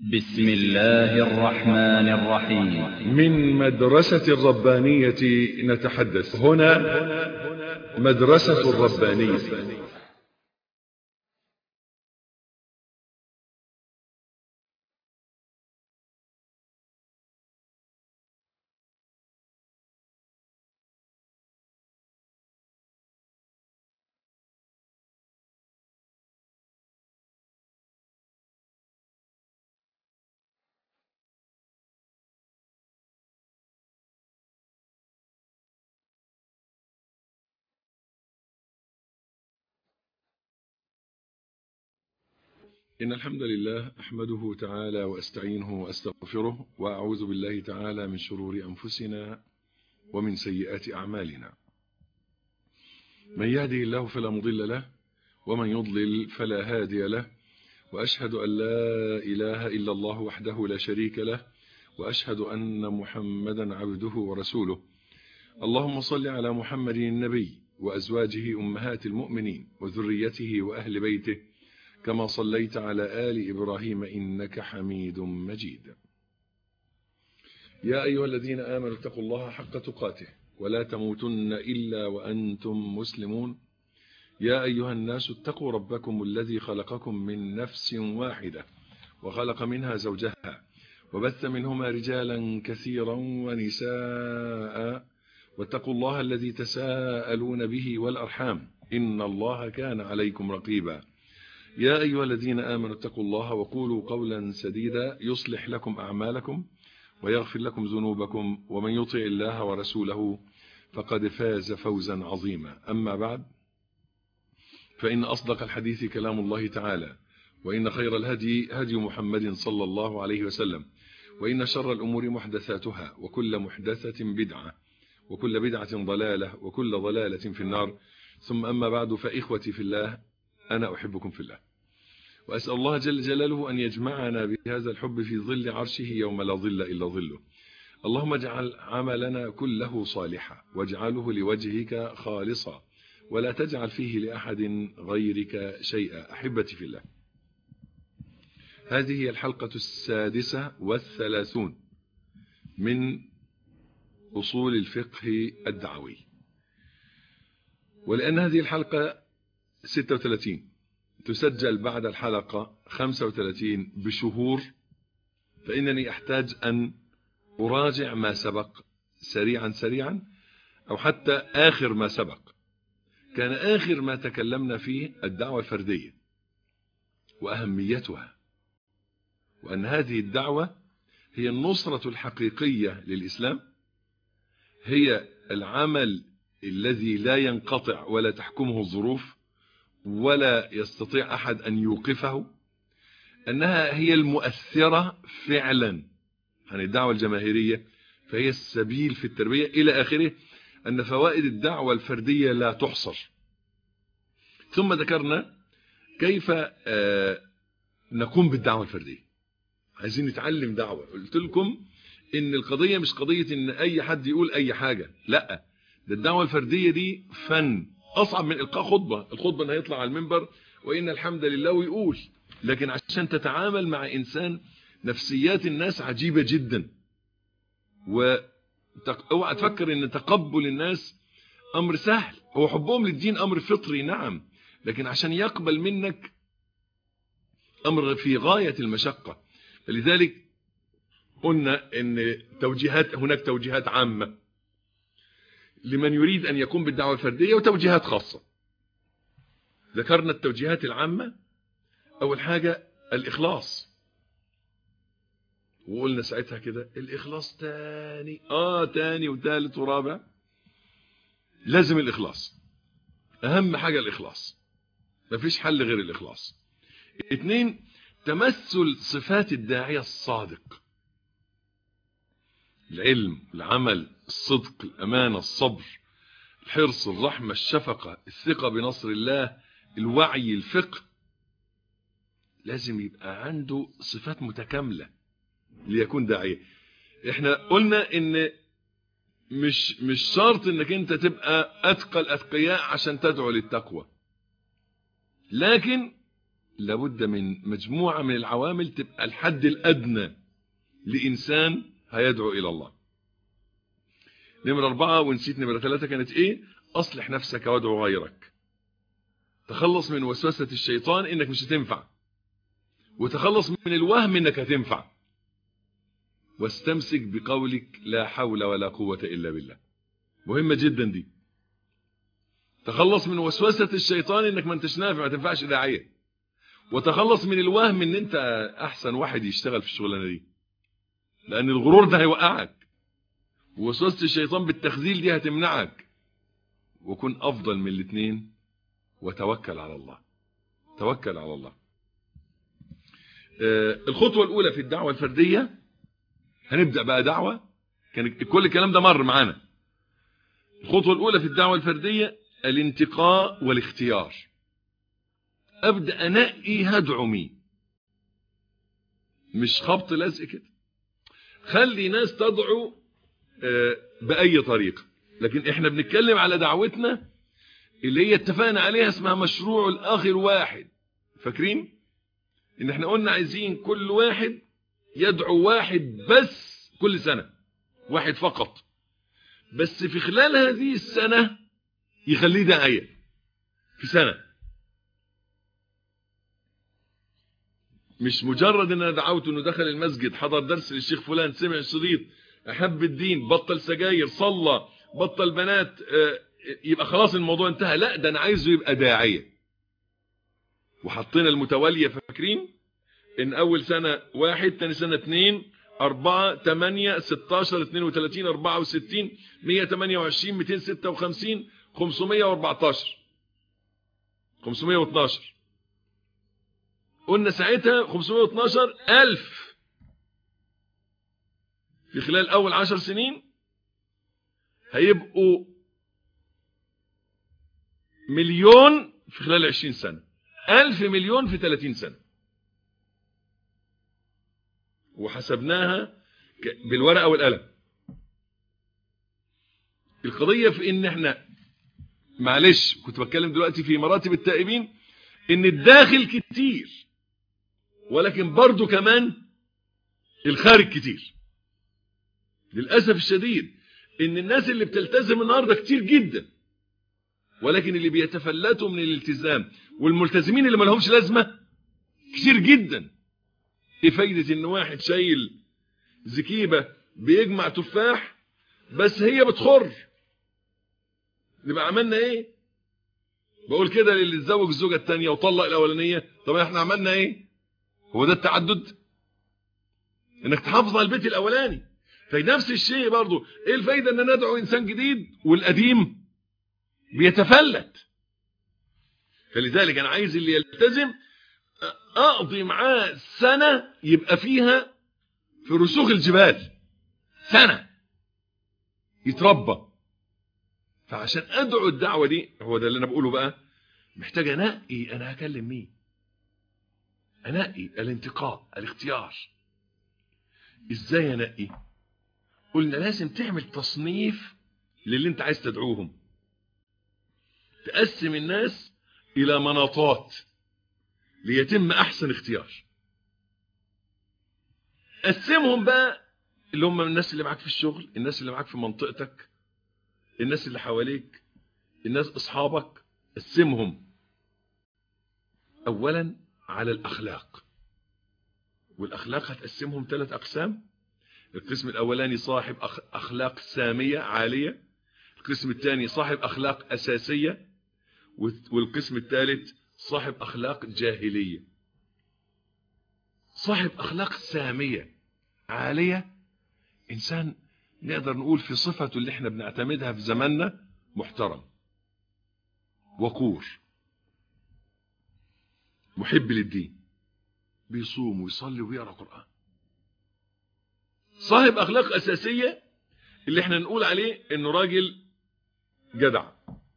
بسم الله الرحمن الرحيم من مدرسة الربانية نتحدث هنا مدرسة الربانية إن الحمد لله أحمده تعالى وأستعينه وأستغفره وأعوذ بالله تعالى من شرور أنفسنا ومن سيئات أعمالنا من يهده الله فلا مضل له ومن يضلل فلا هادي له وأشهد أن لا إله إلا الله وحده لا شريك له وأشهد أن محمدا عبده ورسوله اللهم صل على محمد النبي وأزواجه أمهات المؤمنين وذريته وأهل بيته كما صليت على آل إبراهيم إنك حميد مجيد يا أيها الذين آمنوا اتقوا الله حق تقاته ولا تموتن إلا وأنتم مسلمون يا أيها الناس اتقوا ربكم الذي خلقكم من نفس واحدة وخلق منها زوجها وبث منهما رجالا كثيرا ونساء واتقوا الله الذي تساءلون به والأرحام إن الله كان عليكم رقيبا يا أيها الذين آمنوا اتقوا الله وقولوا قولا سديدا يصلح لكم أعمالكم ويغفر لكم ذنوبكم ومن يطع الله ورسوله فقد فاز فوزا عظيما أما بعد فإن أصدق الحديث كلام الله تعالى وإن خير الهدي هدي محمد صلى الله عليه وسلم وإن شر الأمور محدثاتها وكل محدثة بدعة وكل بدعة ضلالة وكل ضلالة في النار ثم أما بعد فإخوتي في الله أنا أحبكم في الله وأسأل الله جل جلاله أن يجمعنا بهذا الحب في ظل عرشه يوم لا ظل إلا ظله اللهم اجعل عملنا كله صالحا واجعله لوجهك خالصا ولا تجعل فيه لأحد غيرك شيئا أحبتي في الله هذه هي الحلقة السادسة والثلاثون من أصول الفقه الدعوي ولأن هذه الحلقة 36 تسجل بعد الحلقة 35 بشهور فإنني أحتاج أن أراجع ما سبق سريعا سريعا أو حتى آخر ما سبق كان آخر ما تكلمنا فيه الدعوة الفردية وأهميتها وأن هذه الدعوة هي النصرة الحقيقية للإسلام هي العمل الذي لا ينقطع ولا تحكمه الظروف ولا يستطيع أحد أن يوقفه أنها هي المؤثرة فعلا عن الدعوة الجماهيرية فهي السبيل في التربية إلى آخره أن فوائد الدعوة الفردية لا تحصر ثم ذكرنا كيف نقوم بالدعوة الفردية عايزين نتعلم دعوة قلت لكم إن القضية مش قضية إن أي حد يقول أي حاجة لا ده الدعوة الفردية دي فن أصعب من إلقاء خطبة الخطبة أنه يطلع على المنبر وإن الحمد لله ويقول لكن عشان تتعامل مع إنسان نفسيات الناس عجيبة جدا واوعى تفكر ان تقبل الناس امر سهل هو حبهم للدين امر فطري نعم لكن عشان يقبل منك امر في غاية المشقة فلذلك قلنا ان توجيهات هناك توجيهات عامة لمن يريد ان يقوم بالدعوة الفردية وتوجيهات خاصة ذكرنا التوجيهات العامة اول حاجة الاخلاص وقلنا ساعتها كده الاخلاص تاني اه تاني وثالث ورابع لازم الاخلاص اهم حاجة الاخلاص مفيش حل غير الاخلاص اتنين تمثل صفات الداعية الصادق العلم العمل الصدق الامانة الصبر الحرص الرحمة الشفقة الثقة بنصر الله الوعي الفقه لازم يبقى عنده صفات متكاملة ليكون داعية احنا قلنا ان مش مش شرط انك انت تبقى اتقى الاتقياء عشان تدعو للتقوى لكن لابد من مجموعة من العوامل تبقى الحد الأدنى لإنسان هيدعو إلى الله نمرة أربعة ونسيت نمرة ثلاثة كانت إيه أصلح نفسك وادعو غيرك تخلص من وسوسة الشيطان إنك مش هتنفع وتخلص من الوهم إنك هتنفع واستمسك بقولك لا حول ولا قوة إلا بالله مهمة جدا دي تخلص من وسوسة الشيطان إنك ما انتش نافع ما تنفعش داعية وتخلص من الوهم إن أنت أحسن واحد يشتغل في الشغلانة دي لأن الغرور ده هيوقعك ووسوسة الشيطان بالتخذيل دي هتمنعك وكن أفضل من الاثنين وتوكل على الله توكل على الله آه الخطوة الأولى في الدعوة الفردية هنبدأ بقى دعوة كان كل الكلام ده مر معانا الخطوة الأولى في الدعوة الفردية الانتقاء والاختيار أبدأ أنقي هدعو مين مش خبط لزق كده خلي ناس تدعو آه بأي طريقة لكن احنا بنتكلم على دعوتنا اللي هي اتفقنا عليها اسمها مشروع الآخر واحد فاكرين ان احنا قلنا عايزين كل واحد يدعو واحد بس كل سنة واحد فقط بس في خلال هذه السنة يخليه داعية في سنة مش مجرد ان انا دعوت انه دخل المسجد حضر درس للشيخ فلان سمع الشريط احب الدين بطل سجاير صلى بطل بنات يبقى خلاص الموضوع انتهى لا ده انا عايزه يبقى داعية وحطينا المتوالية فاكرين ان اول سنة واحد تاني سنة اتنين اربعة تمانية ستاشر اتنين وتلاتين اربعة وستين مية تمانية وعشرين ميتين ستة وخمسين خمسمية واربعتاشر خمسمية واتناشر قلنا ساعتها خمسمية واتناشر الف في خلال اول عشر سنين هيبقوا مليون في خلال عشرين سنة الف مليون في تلاتين سنة وحسبناها بالورقة والقلم القضية في ان احنا معلش كنت بتكلم دلوقتي في مراتب التائبين ان الداخل كتير ولكن برضو كمان الخارج كتير للأسف الشديد ان الناس اللي بتلتزم النهاردة كتير جدا ولكن اللي بيتفلتوا من الالتزام والملتزمين اللي ما لهمش لازمة كتير جدا ايه فايدة ان واحد شايل زكيبة بيجمع تفاح بس هي بتخر نبقى عملنا ايه بقول كده للي اتزوج الزوجة التانية وطلق الاولانية طب احنا عملنا ايه هو ده التعدد انك تحافظ على البيت الاولاني فنفس الشيء برضو ايه الفايدة ان ندعو انسان جديد والقديم بيتفلت فلذلك انا عايز اللي يلتزم اقضي معاه سنة يبقى فيها في رسوخ الجبال سنة يتربى فعشان ادعو الدعوة دي هو ده اللي انا بقوله بقى محتاج انقي انا هكلم مين انقي الانتقاء الاختيار ازاي انقي قلنا لازم تعمل تصنيف للي انت عايز تدعوهم تقسم الناس الى مناطات ليتم احسن اختيار قسمهم بقى اللي هم الناس اللي معاك في الشغل الناس اللي معاك في منطقتك الناس اللي حواليك الناس اصحابك قسمهم اولا على الاخلاق والاخلاق هتقسمهم ثلاث اقسام القسم الاولاني صاحب اخلاق سامية عالية القسم الثاني صاحب اخلاق اساسية والقسم الثالث صاحب اخلاق جاهلية صاحب اخلاق سامية عالية انسان نقدر نقول في صفته اللي احنا بنعتمدها في زماننا محترم وقور محب للدين بيصوم ويصلي ويقرا قرآن صاحب اخلاق اساسية اللي احنا نقول عليه انه راجل جدع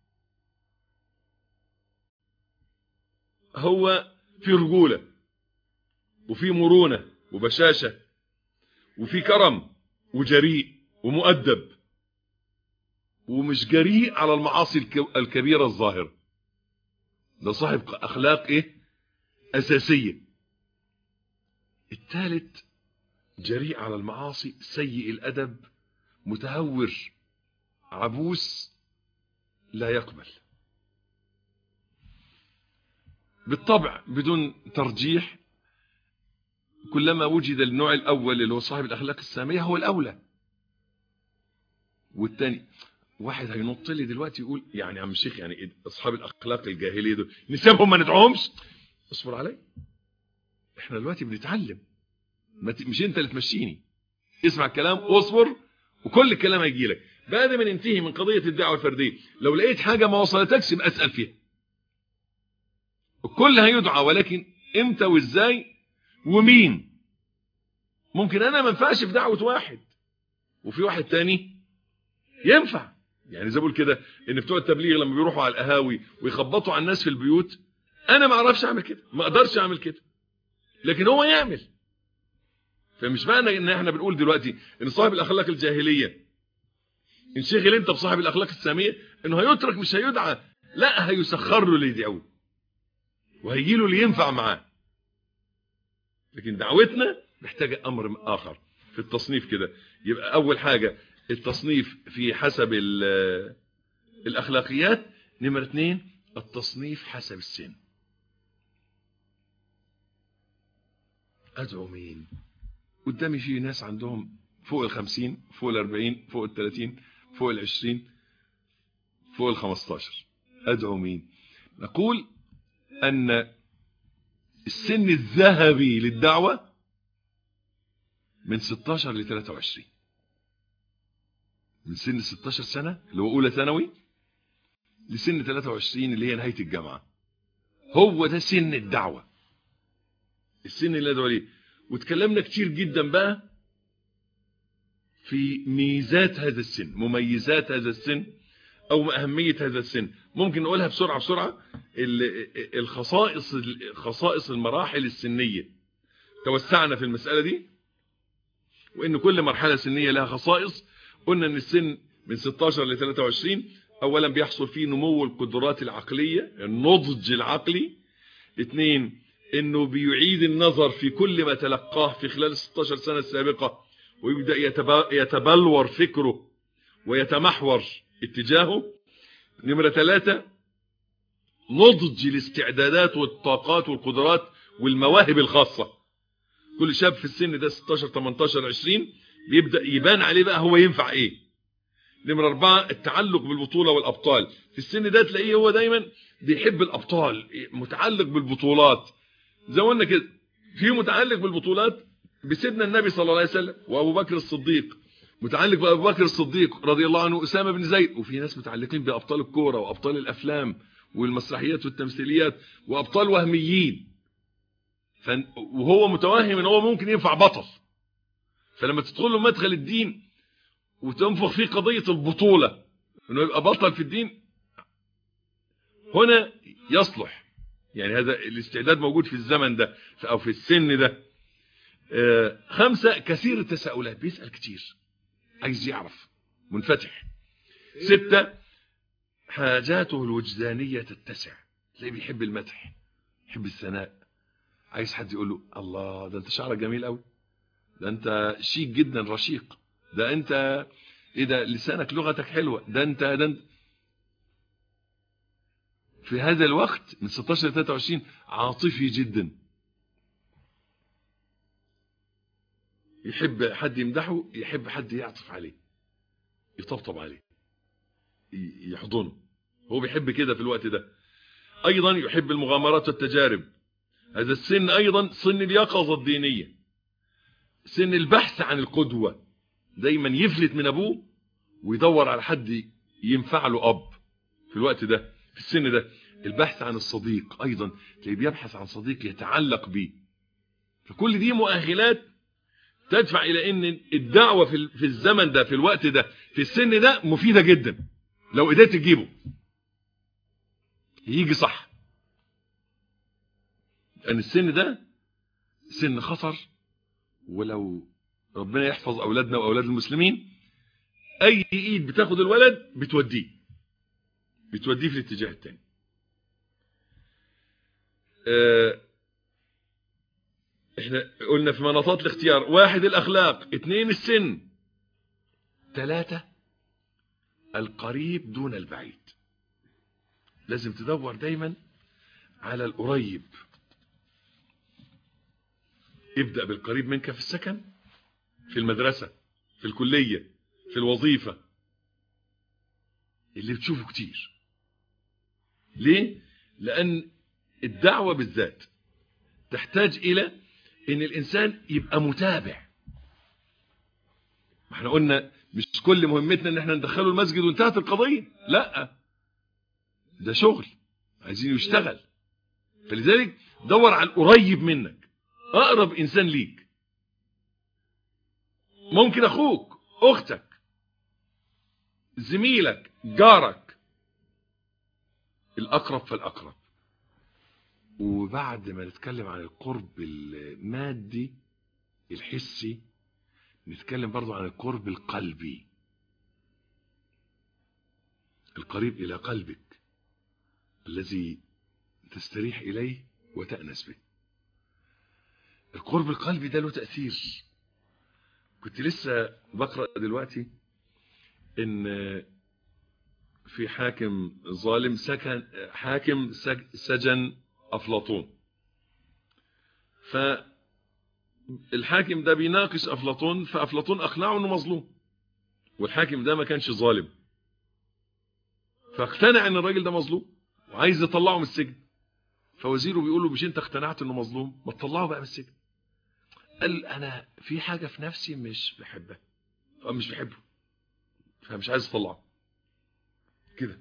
هو في رجولة وفي مرونة وبشاشة وفي كرم وجريء ومؤدب ومش جريء على المعاصي الكبيرة الظاهرة ده صاحب اخلاق ايه أساسية الثالث جريء على المعاصي سيء الأدب متهور عبوس لا يقبل بالطبع بدون ترجيح كلما وجد النوع الأول اللي هو صاحب الأخلاق السامية هو الأولى والتاني واحد هينط لي دلوقتي يقول يعني عم الشيخ يعني أصحاب الأخلاق الجاهلية دول نسيبهم ما ندعوهمش اصبر علي احنا دلوقتي بنتعلم مش انت اللي تمشيني اسمع الكلام واصبر وكل الكلام هيجي لك بعد ما ننتهي من قضية الدعوة الفردية لو لقيت حاجة ما وصلتكش يبقى اسأل فيها الكل هيدعى ولكن امتى وازاي ومين ممكن انا ما ينفعش في دعوة واحد وفي واحد تاني ينفع يعني زي بقول كده ان بتوع التبليغ لما بيروحوا على القهاوي ويخبطوا على الناس في البيوت انا ما اعرفش اعمل كده ما اقدرش اعمل كده لكن هو يعمل فمش معنى ان احنا بنقول دلوقتي ان صاحب الاخلاق الجاهليه انشغل انت بصاحب الاخلاق الساميه انه هيترك مش هيدعى لا هيسخر له اللي يدعوه وهيجي له اللي ينفع معاه لكن دعوتنا محتاجه امر اخر في التصنيف كده يبقى اول حاجه التصنيف في حسب الاخلاقيات نمره اثنين التصنيف حسب السن ادعو مين قدامي في ناس عندهم فوق الخمسين فوق الاربعين فوق الثلاثين فوق العشرين فوق الخمستاشر ادعو مين نقول ان السن الذهبي للدعوة من 16 ل 23 من سن 16 سنة اللي هو اولى ثانوي لسن 23 اللي هي نهاية الجامعة هو ده سن الدعوة السن اللي ادعو ليه وتكلمنا كتير جدا بقى في ميزات هذا السن مميزات هذا السن او اهمية هذا السن ممكن نقولها بسرعة بسرعة الخصائص خصائص المراحل السنية توسعنا في المسألة دي وان كل مرحلة سنية لها خصائص قلنا ان السن من 16 ل 23 اولا بيحصل فيه نمو القدرات العقلية النضج العقلي اثنين انه بيعيد النظر في كل ما تلقاه في خلال 16 سنة السابقة ويبدأ يتبلور فكره ويتمحور اتجاهه نمرة ثلاثة نضج الاستعدادات والطاقات والقدرات والمواهب الخاصة كل شاب في السن ده 16 18 20 بيبدأ يبان عليه بقى هو ينفع ايه نمرة اربعة التعلق بالبطولة والابطال في السن ده تلاقيه هو دايما بيحب الابطال متعلق بالبطولات زي ما قلنا كده في متعلق بالبطولات بسيدنا النبي صلى الله عليه وسلم وابو بكر الصديق متعلق بابو بكر الصديق رضي الله عنه اسامه بن زيد وفي ناس متعلقين بابطال الكوره وابطال الافلام والمسرحيات والتمثيليات وابطال وهميين ف... وهو متوهم ان هو ممكن ينفع بطل فلما تدخل له مدخل الدين وتنفخ فيه قضيه البطوله انه يبقى بطل في الدين هنا يصلح يعني هذا الاستعداد موجود في الزمن ده او في السن ده آه خمسة كثير التساؤلات بيسأل كتير عايز يعرف منفتح ستة حاجاته الوجدانية تتسع تلاقيه بيحب المدح يحب الثناء عايز حد يقول له الله ده انت شعرك جميل قوي ده انت شيك جدا رشيق ده انت ايه ده لسانك لغتك حلوة ده انت ده انت في هذا الوقت من 16 ل 23 عاطفي جدا يحب حد يمدحه يحب حد يعطف عليه يطبطب عليه يحضنه هو بيحب كده في الوقت ده ايضا يحب المغامرات والتجارب هذا السن ايضا سن اليقظه الدينيه سن البحث عن القدوه دايما يفلت من ابوه ويدور على حد ينفع له اب في الوقت ده في السن ده البحث عن الصديق ايضا تلاقيه بيبحث عن صديق يتعلق بيه فكل دي مؤهلات تدفع الى ان الدعوه في في الزمن ده في الوقت ده في السن ده مفيده جدا لو قدرت تجيبه يجي صح لان السن ده سن خطر ولو ربنا يحفظ اولادنا واولاد المسلمين اي ايد بتاخد الولد بتوديه بتوديه في الاتجاه الثاني احنا قلنا في مناطات الاختيار واحد الاخلاق اثنين السن ثلاثة القريب دون البعيد لازم تدور دايما على القريب ابدأ بالقريب منك في السكن في المدرسة في الكلية في الوظيفة اللي بتشوفه كتير ليه؟ لأن الدعوة بالذات تحتاج إلى إن الإنسان يبقى متابع ما احنا قلنا مش كل مهمتنا إن احنا ندخله المسجد وانتهت القضية لا ده شغل عايزين يشتغل فلذلك دور على القريب منك أقرب إنسان ليك ممكن أخوك أختك زميلك جارك الأقرب فالأقرب وبعد ما نتكلم عن القرب المادي الحسي نتكلم برضو عن القرب القلبي القريب إلى قلبك الذي تستريح إليه وتأنس به القرب القلبي ده له تأثير كنت لسه بقرأ دلوقتي ان في حاكم ظالم سكن حاكم سجن افلاطون فالحاكم ده بيناقش افلاطون فافلاطون اقنعه انه مظلوم والحاكم ده ما كانش ظالم فاقتنع ان الراجل ده مظلوم وعايز يطلعه من السجن فوزيره بيقول له مش انت اقتنعت انه مظلوم ما تطلعه بقى من السجن قال انا في حاجه في نفسي مش بحبها مش بحبه فمش عايز اطلعه كده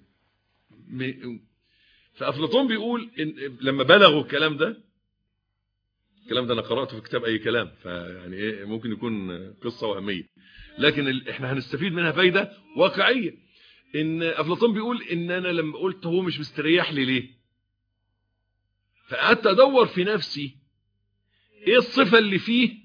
فافلاطون بيقول إن لما بلغوا الكلام ده الكلام ده انا قراته في كتاب اي كلام فيعني ايه ممكن يكون قصه وهميه لكن ال... احنا هنستفيد منها فايده واقعيه ان افلاطون بيقول ان انا لما قلت هو مش مستريح لي ليه فقعدت ادور في نفسي ايه الصفه اللي فيه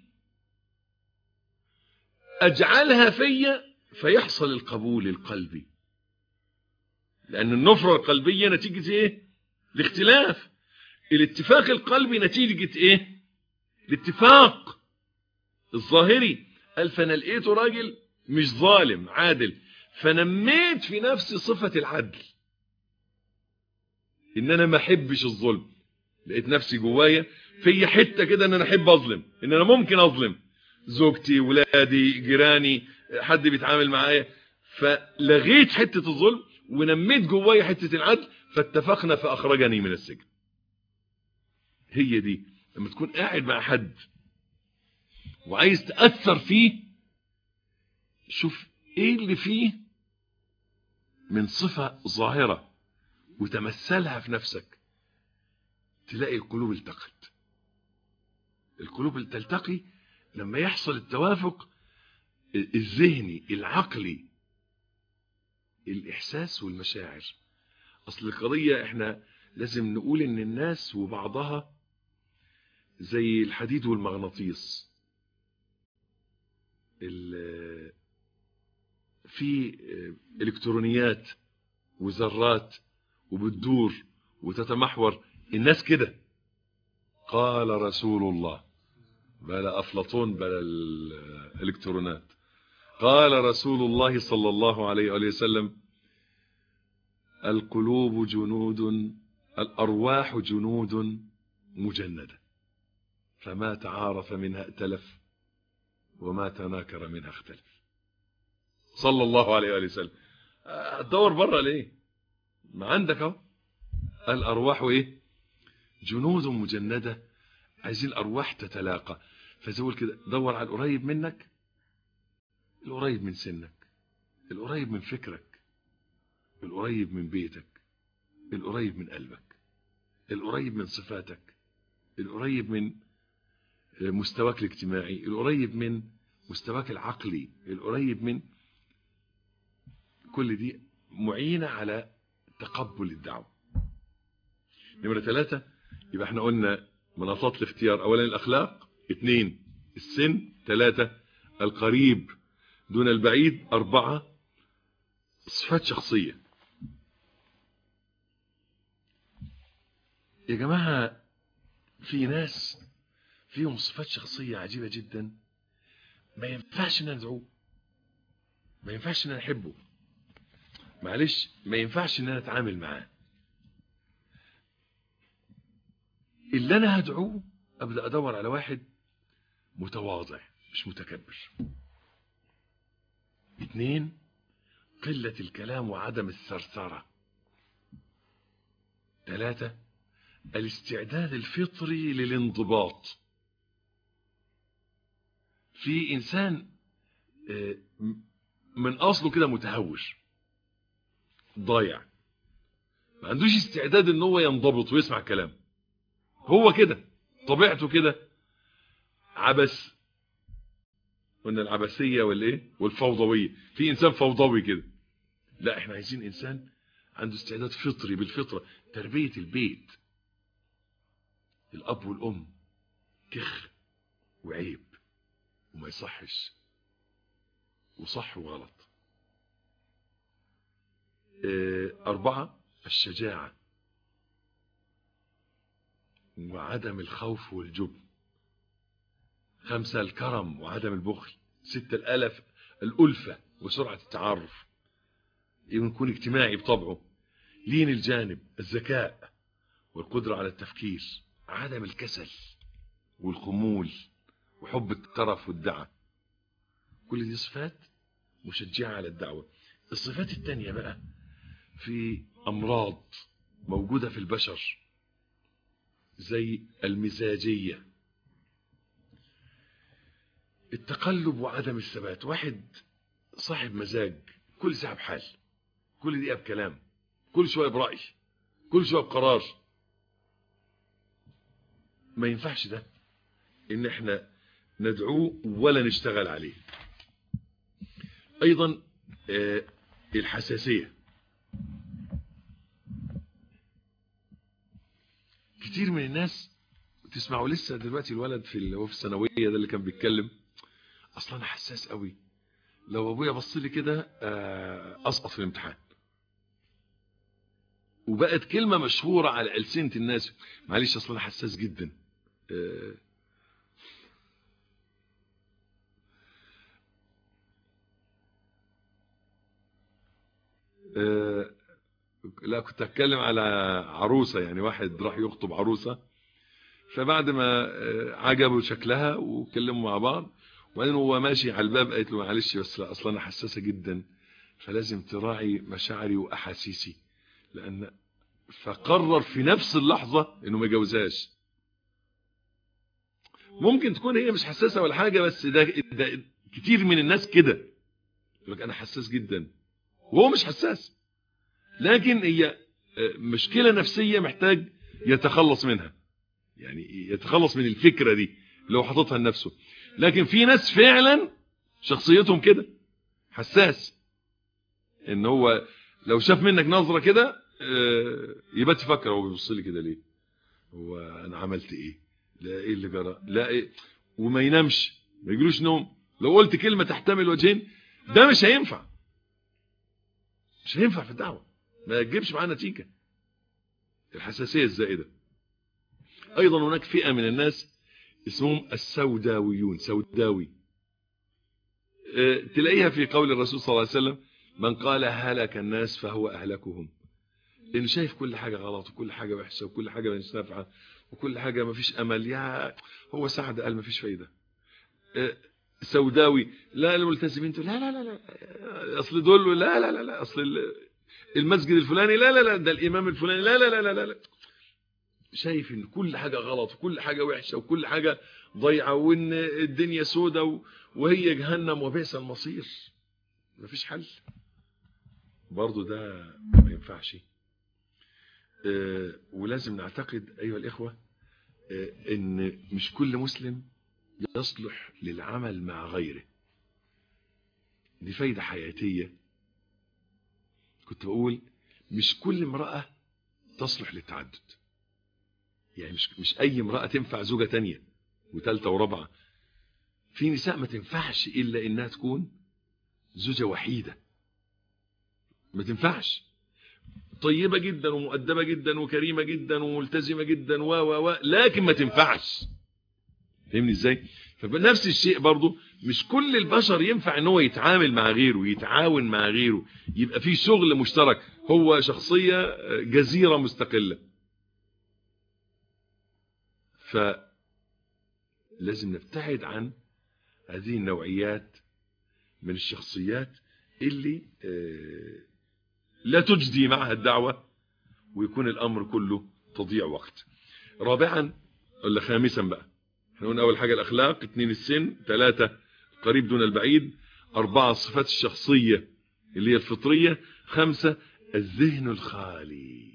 اجعلها فيا فيحصل القبول القلبي لأن النفرة القلبية نتيجة إيه؟ الاختلاف الاتفاق القلبي نتيجة إيه؟ الاتفاق الظاهري قال فأنا لقيته راجل مش ظالم عادل فنميت في نفسي صفة العدل إن أنا ما أحبش الظلم لقيت نفسي جوايا في حتة كده إن أنا أحب أظلم إن أنا ممكن أظلم زوجتي ولادي جيراني حد بيتعامل معايا فلغيت حتة الظلم ونميت جوايا حتة العدل فاتفقنا فأخرجني من السجن هي دي لما تكون قاعد مع حد وعايز تأثر فيه شوف ايه اللي فيه من صفة ظاهرة وتمثلها في نفسك تلاقي القلوب التقت القلوب تلتقي لما يحصل التوافق الذهني العقلي الإحساس والمشاعر أصل القضية إحنا لازم نقول إن الناس وبعضها زي الحديد والمغناطيس في إلكترونيات وذرات وبتدور وتتمحور الناس كده قال رسول الله بلا أفلاطون بلا الإلكترونات قال رسول الله صلى الله عليه وآله وسلم القلوب جنود الأرواح جنود مجندة فما تعارف منها ائتلف وما تناكر منها اختلف صلى الله عليه وآله وسلم هتدور بره ليه ما عندك اهو الأرواح ايه جنود مجندة عايزين الأرواح تتلاقى فزول كده دور على القريب منك القريب من سنك القريب من فكرك القريب من بيتك القريب من قلبك القريب من صفاتك القريب من مستواك الاجتماعي القريب من مستواك العقلي القريب من كل دي معينة على تقبل الدعوة نمرة ثلاثة يبقى احنا قلنا مناطات الاختيار اولا الاخلاق اثنين السن ثلاثة القريب دون البعيد اربعة صفات شخصية يا جماعة في ناس فيهم صفات شخصية عجيبة جدا ما ينفعش ان ندعوه ما ينفعش ان نحبه معلش ما ينفعش ان انا اتعامل معاه اللي انا هدعوه ابدا ادور على واحد متواضع مش متكبر اثنين قلة الكلام وعدم الثرثرة ثلاثة الاستعداد الفطري للانضباط في انسان من اصله كده متهور ضايع ما عندوش استعداد ان هو ينضبط ويسمع كلام هو كده طبيعته كده عبث قلنا العبثيه والايه والفوضويه في انسان فوضوي كده لا احنا عايزين انسان عنده استعداد فطري بالفطره تربيه البيت الاب والام كخ وعيب وما يصحش وصح وغلط أربعة الشجاعة وعدم الخوف والجبن خمسة الكرم وعدم البخل ستة الألف الألفة وسرعة التعرف يكون اجتماعي بطبعه لين الجانب الذكاء والقدرة على التفكير عدم الكسل والخمول وحب الترف والدعة كل دي صفات مشجعة على الدعوة الصفات التانية بقى في أمراض موجودة في البشر زي المزاجية التقلب وعدم الثبات واحد صاحب مزاج كل ساعة بحال كل دقيقة بكلام كل شوية برأي كل شوية بقرار ما ينفعش ده ان احنا ندعوه ولا نشتغل عليه ايضا آه الحساسية كتير من الناس تسمعوا لسه دلوقتي الولد في اللي هو في الثانويه ده اللي كان بيتكلم اصلا انا حساس قوي لو ابويا بص لي كده آه اسقط في الامتحان وبقت كلمه مشهوره على السنه الناس معلش اصلا انا حساس جدا آه آه لا كنت اتكلم على عروسه يعني واحد راح يخطب عروسه فبعد ما عجبوا شكلها وكلموا مع بعض وبعدين هو ماشي على الباب قالت له معلش بس لا اصلا انا حساسه جدا فلازم تراعي مشاعري واحاسيسي لان فقرر في نفس اللحظه انه ما يجوزهاش ممكن تكون هي مش حساسه ولا حاجه بس ده, ده كتير من الناس كده يقول لك انا حساس جدا وهو مش حساس لكن هي مشكله نفسيه محتاج يتخلص منها يعني يتخلص من الفكره دي اللي هو حاططها لنفسه لكن في ناس فعلا شخصيتهم كده حساس ان هو لو شاف منك نظره كده يبقى تفكر هو بيبص لي كده ليه هو انا عملت ايه لا ايه اللي جرى لا ايه وما ينامش ما يجيلوش نوم لو قلت كلمه تحتمل وجهين ده مش هينفع مش هينفع في الدعوه ما تجيبش معاه نتيجه الحساسيه الزائده ايضا هناك فئه من الناس اسمهم السوداويون سوداوي اه تلاقيها في قول الرسول صلى الله عليه وسلم من قال هلك الناس فهو اهلكهم لانه شايف كل حاجه غلط وكل حاجه وحشه وكل حاجه مش نافعه وكل حاجه ما فيش امل يا هو سعد قال ما فيش فايده اه سوداوي لا الملتزمين لا لا لا لا اصل دول لا لا لا لا اصل المسجد الفلاني لا لا لا ده الامام الفلاني لا لا لا لا لا شايف ان كل حاجه غلط وكل حاجه وحشه وكل حاجه ضيعه وان الدنيا سودة وهي جهنم وبئس المصير مفيش حل برضو ده ما ينفعش اه ولازم نعتقد ايها الاخوه اه ان مش كل مسلم يصلح للعمل مع غيره دي فايده حياتيه كنت بقول مش كل امراه تصلح للتعدد يعني مش مش اي امراه تنفع زوجه تانية وثالثه ورابعه في نساء ما تنفعش الا انها تكون زوجه وحيده ما تنفعش طيبه جدا ومؤدبه جدا وكريمه جدا وملتزمه جدا و و و لكن ما تنفعش فاهمني ازاي فنفس الشيء برضو مش كل البشر ينفع ان هو يتعامل مع غيره يتعاون مع غيره يبقى في شغل مشترك هو شخصية جزيرة مستقلة فلازم نبتعد عن هذه النوعيات من الشخصيات اللي لا تجدي معها الدعوة ويكون الامر كله تضيع وقت رابعا ولا خامسا بقى احنا قلنا اول حاجة الاخلاق اثنين السن ثلاثة قريب دون البعيد اربعة الصفات الشخصية اللي هي الفطرية خمسة الذهن الخالي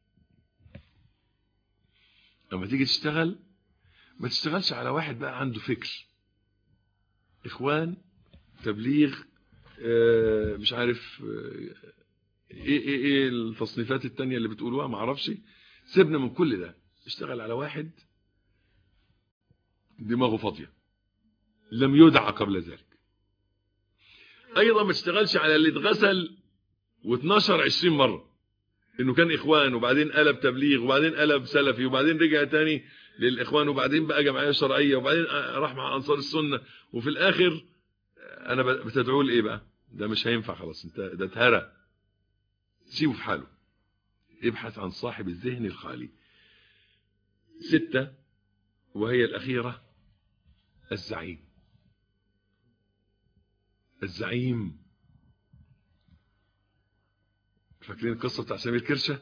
لما تيجي تشتغل ما تشتغلش على واحد بقى عنده فكر اخوان تبليغ اه مش عارف اه ايه ايه ايه التصنيفات التانية اللي بتقولوها ما اعرفش سيبنا من كل ده اشتغل على واحد دماغه فاضيه لم يدع قبل ذلك ايضا ما تشتغلش على اللي اتغسل و12 20 مره انه كان اخوان وبعدين قلب تبليغ وبعدين قلب سلفي وبعدين رجع تاني للاخوان وبعدين بقى جمعيه شرعيه وبعدين راح مع انصار السنه وفي الاخر انا بتدعوه لايه بقى ده مش هينفع خلاص انت ده اتهرى سيبه في حاله ابحث عن صاحب الذهن الخالي ستة وهي الأخيرة الزعيم الزعيم فاكرين القصة بتاع سمير كرشة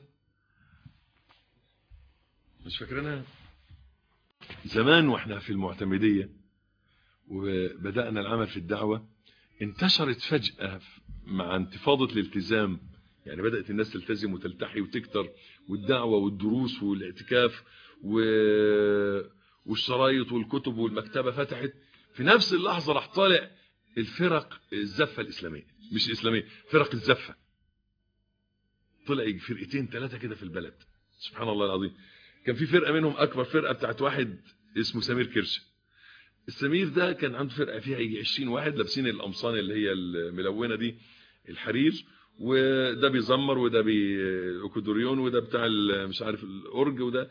مش فاكرينها زمان واحنا في المعتمدية وبدأنا العمل في الدعوة انتشرت فجأة مع انتفاضة الالتزام يعني بدأت الناس تلتزم وتلتحي وتكتر والدعوة والدروس والاعتكاف و... والشرايط والكتب والمكتبة فتحت في نفس اللحظة راح طالع الفرق الزفة الإسلامية مش الإسلامية فرق الزفة طلع يجي فرقتين ثلاثة كده في البلد سبحان الله العظيم كان في فرقة منهم أكبر فرقة بتاعت واحد اسمه سمير كرش السمير ده كان عنده فرقة فيها يجي 20 واحد لابسين القمصان اللي هي الملونة دي الحرير وده بيزمر وده بيكودوريون وده بتاع مش عارف الاورج وده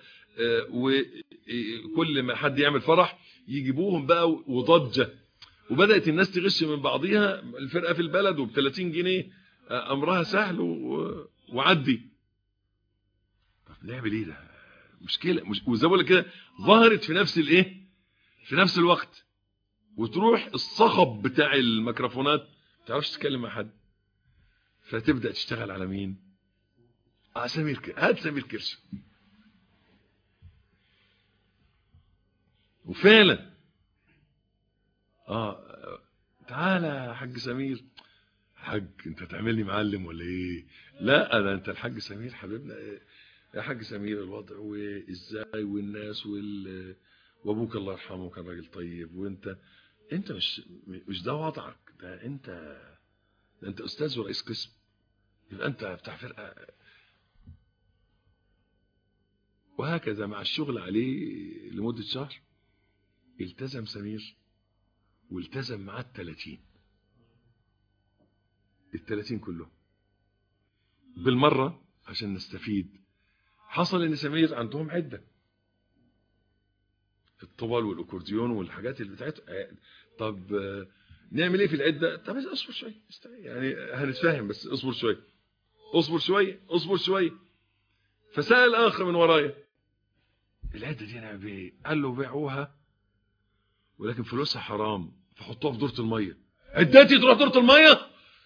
وكل ما حد يعمل فرح يجيبوهم بقى وضجه وبدات الناس تغش من بعضيها الفرقه في البلد وب 30 جنيه امرها سهل وعدي طب نعمل ايه ده مشكله مش وزي ما كده ظهرت في نفس الايه في نفس الوقت وتروح الصخب بتاع الميكروفونات ما تعرفش تتكلم مع حد فتبدا تشتغل على مين اه سمير ك... هات سمير كرش وفعلا اه تعالى يا حاج سمير حاج انت تعملني معلم ولا ايه لا انا انت الحاج سمير حبيبنا إيه؟ يا حاج سمير الوضع وازاي والناس وال وابوك الله يرحمه كان راجل طيب وانت انت مش مش ده وضعك ده انت ده انت استاذ ورئيس قسم يبقى انت بتاع فرقه وهكذا مع الشغل عليه لمده شهر التزم سمير والتزم معاه الثلاثين الثلاثين كلهم بالمرة عشان نستفيد حصل ان سمير عندهم عدة الطبل والاكورديون والحاجات اللي بتاعته طب نعمل ايه في العدة طب اصبر شوية يعني هنتفاهم بس اصبر شوية اصبر شوية اصبر شوية فسأل اخر من ورايا العدة دي نعمل ايه قال له بيعوها ولكن فلوسها حرام فحطوها في دورة المية عدتي تروح دورة المية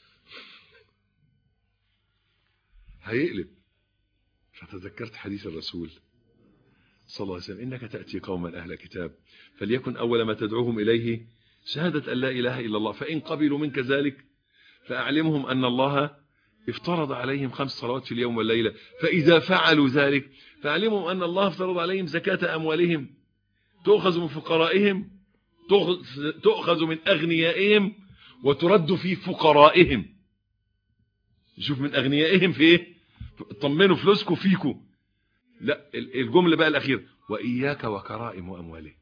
هيقلب فتذكرت حديث الرسول صلى الله عليه وسلم إنك تأتي قوما أهل كتاب فليكن أول ما تدعوهم إليه شهادة أن لا إله إلا الله فإن قبلوا منك ذلك فأعلمهم أن الله افترض عليهم خمس صلوات في اليوم والليلة فإذا فعلوا ذلك فأعلمهم أن الله افترض عليهم زكاة أموالهم تؤخذ من فقرائهم تؤخذ من أغنيائهم وترد في فقرائهم شوف من أغنيائهم في إيه طمنوا فلوسكم فيكم لا الجملة بقى الأخيرة وإياك وكرائم أموالهم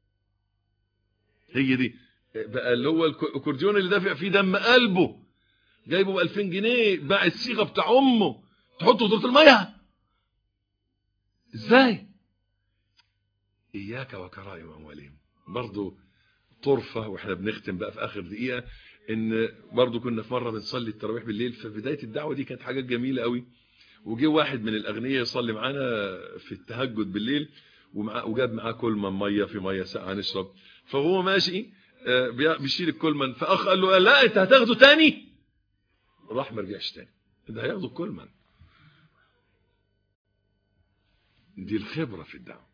هي دي بقى اللي هو الكورديون اللي دافع فيه دم قلبه جايبه ب 2000 جنيه باع الصيغه بتاع امه تحطه في دورة الميه ازاي اياك وكرائم اموالهم برضو طرفة واحنا بنختم بقى في اخر دقيقة ان برضو كنا في مرة بنصلي التراويح بالليل في بداية الدعوة دي كانت حاجات جميلة قوي وجه واحد من الاغنياء يصلي معانا في التهجد بالليل وجاب معاه كلمة مية في مية ساقعة نشرب فهو ماشي بيشيل الكلمن فاخ قال له لا انت هتاخده تاني راح ما رجعش تاني ده هياخده الكلمن دي الخبرة في الدعوة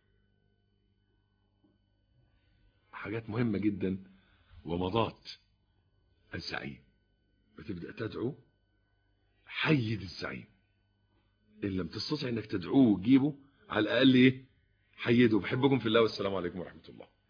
حاجات مهمة جدا ومضات الزعيم بتبدأ تدعو حيد الزعيم إن لم تستطع أنك تدعوه وتجيبه على الأقل إيه حيده بحبكم في الله والسلام عليكم ورحمة الله